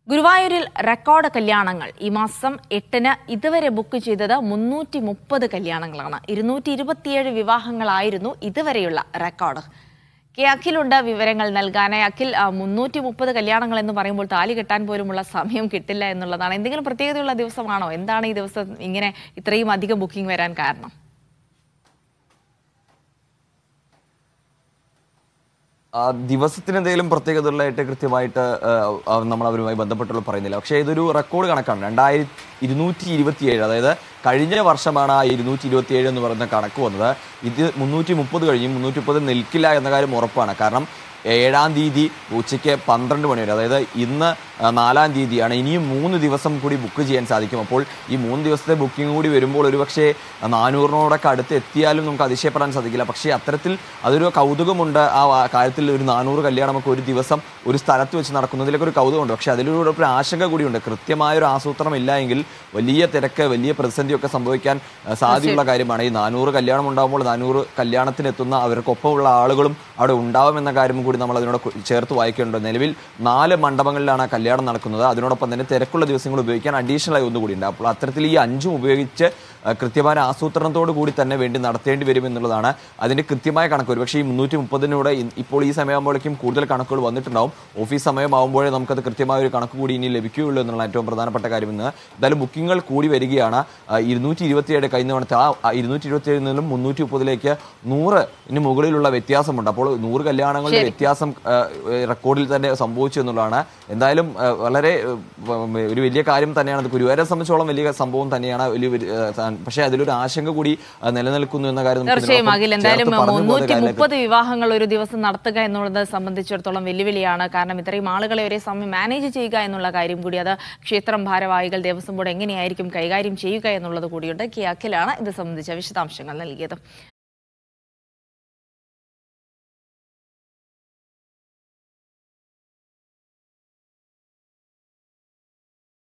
ഗുരുവായൂരിൽ റെക്കോർഡ് കല്യാണങ്ങൾ ഈ മാസം എട്ടിന് ഇതുവരെ ബുക്ക് ചെയ്തത് മുന്നൂറ്റി മുപ്പത് കല്യാണങ്ങളാണ് ഇരുന്നൂറ്റി ഇരുപത്തിയേഴ് വിവാഹങ്ങളായിരുന്നു ഇതുവരെയുള്ള റെക്കോർഡ് കെ അഖിലുണ്ട് വിവരങ്ങൾ നൽകാനായി അഖിൽ മുന്നൂറ്റി മുപ്പത് കല്യാണങ്ങൾ എന്ന് പറയുമ്പോൾ താലി കെട്ടാൻ പോലുമുള്ള സമയം കിട്ടില്ല എന്നുള്ളതാണ് എന്തെങ്കിലും പ്രത്യേകതയുള്ള ദിവസമാണോ എന്താണ് ഈ ദിവസം ഇങ്ങനെ ഇത്രയും അധികം ബുക്കിംഗ് വരാൻ കാരണം ആ ദിവസത്തിന് എന്തെങ്കിലും പ്രത്യേകതകളായിട്ട് കൃത്യമായിട്ട് ആ, ആ, നമ്മൾ അവരുമായി ബന്ധപ്പെട്ടുള്ള പറയുന്നില്ല പക്ഷേ ഇതൊരു റെക്കോർഡ് കണക്കാണ് രണ്ടായിരത്തി ഇരുന്നൂറ്റി ഇരുപത്തിയേഴ് അതായത് കഴിഞ്ഞ വർഷമാണ് ആ ഇരുന്നൂറ്റി ഇരുപത്തിയേഴ് എന്ന് പറയുന്ന കണക്ക് വന്നത് ഇത് മുന്നൂറ്റി മുപ്പത് കഴിഞ്ഞ് മുന്നൂറ്റി മുപ്പത് നിൽക്കില്ല എന്ന കാര്യം ഉറപ്പാണ് കാരണം ഏഴാം തീയതി ഉച്ചയ്ക്ക് പന്ത്രണ്ട് മണി വരെ അതായത് ഇന്ന് ആ, നാലാം തീയതിയാണ് ഇനിയും മൂന്ന് ദിവസം കൂടി ബുക്ക് ചെയ്യാൻ സാധിക്കും അപ്പോൾ ഈ മൂന്ന് ദിവസത്തെ ബുക്കിംഗ് കൂടി വരുമ്പോൾ ഒരുപക്ഷെ നാനൂറിനോടൊക്കെ അടുത്ത് എത്തിയാലും നമുക്ക് അതിശയപ്പെടാൻ സാധിക്കില്ല പക്ഷേ അത്തരത്തിൽ അതൊരു കൗതുകമുണ്ട് ആ ആ കാര്യത്തിൽ ഒരു നാനൂറ് കല്യാണമൊക്കെ ഒരു ദിവസം ഒരു സ്ഥലത്ത് വെച്ച് നടക്കുന്നതിലൊക്കെ ഒരു കൗതുകമുണ്ട് പക്ഷേ അതിലൂടെ ഒരു ആശങ്ക കൂടിയുണ്ട് കൃത്യമായ ഒരു ആസൂത്രണം ഇല്ല എങ്കിൽ വലിയ തിരക്ക് വലിയ പ്രതിസന്ധിയൊക്കെ സംഭവിക്കാൻ ആ, സാധ്യതയുള്ള കാര്യമാണ് ഈ നാനൂറ് കല്യാണം ഉണ്ടാകുമ്പോൾ നാനൂറ് കല്യാണത്തിനെത്തുന്ന അവർക്കൊപ്പമുള്ള ആളുകളും അവിടെ ഉണ്ടാവുമെന്ന കാര്യം കൂടി നമ്മൾ അതിനോട് കു- ചേർത്ത് വായിക്കേണ്ടത് നിലവിൽ നാല് മണ്ഡപങ്ങളിലാണ് ആ കല്യാണം നടക്കുന്നത് അതിനോടൊപ്പം തന്നെ തിരക്കുള്ള ദിവസങ്ങൾ ഉപയോഗിക്കാൻ അഡീഷണൽ ആയി ഒന്നുകൂടി ഉണ്ട് അപ്പോൾ അത്തരത്തിൽ ഈ അഞ്ചും ഉപയോഗിച്ച് ആ, കൃത്യമായ ആസൂത്രണത്തോടു കൂടി തന്നെ വേണ്ടി നടത്തേണ്ടി വരും എന്നുള്ളതാണ് അതിന്റെ കൃത്യമായ കണക്ക് ഒരുപക്ഷേ ഈ മുന്നൂറ്റി മുപ്പതിനൂടെ ഇപ്പോൾ ഈ സമയമാകുമ്പോഴേക്കും കൂടുതൽ കണക്കുകൾ വന്നിട്ടുണ്ടാവും ഓഫീസ് സമയമാകുമ്പോഴേ നമുക്കത് കൃത്യമായ ഒരു കണക്ക് കൂടി ഇനി ലഭിക്കുകയുള്ളൂ എന്നുള്ള ഏറ്റവും പ്രധാനപ്പെട്ട കാര്യം ഇന്ന് എന്തായാലും ബുക്കിങ്ങുകൾ കൂടി വരികയാണ് ഇരുന്നൂറ്റി ഇരുപത്തിയേഴ് കഴിഞ്ഞ തവണത്തെ ആ ഇരുന്നൂറ്റി ഇരുപത്തിയേഴിൽ നിന്നും മുന്നൂറ്റി മുപ്പതിലേക്ക് നൂറ് ഇനി മുകളിലുള്ള വ്യത്യാസമുണ്ട് അപ്പോൾ നൂറ് കല്യാണങ്ങളുടെ വ്യത്യാസം ആ, റെക്കോർഡിൽ തന്നെ സംഭവിച്ചു എന്നുള്ളതാണ് എന്തായാലും ആ, വളരെ ആ, ഒരു വലിയ കാര്യം തന്നെയാണ് അത് ഗുരുവായൂരെ സംബന്ധിച്ചോളം വലിയ സംഭവം തന്നെയാണ് വലിയ ഒരു, ആ, താൻ- പക്ഷേ അതിലൊരു ആശങ്ക കൂടി ആ, നിലനിൽക്കുന്നു എന്ന കാര്യം നമുക്ക് തീർച്ചയായും ഇതിനോടൊപ്പം അഖിൽ എന്തായാലും ചേർത്ത് പറഞ്ഞു പോകുന്ന മുന്നൂറ്റി കാര്യത്തിലേക്ക് മുപ്പത് വിവാഹങ്ങൾ ഒരു ദിവസം നടത്തുക എന്നുള്ളത് സംബന്ധിച്ചിടത്തോളം വെല്ലുവിളിയാണ് കാരണം ഇത്രയും ആളുകളെ ഒരേ സമയം മാനേജ് ചെയ്യുക എന്നുള്ള കാര്യം കൂടി അത് ക്ഷേത്രം ഭാരവാഹികൾ ദേവസ്വം ബോർഡ് എങ്ങനെയായിരിക്കും കൈകാര്യം ചെയ്യുക എന്നുള്ളത് കൂടിയുണ്ട് കെ അഖിലാണ് ഇത് സംബന്ധിച്ച വിശദാംശങ്ങൾ നൽകിയത്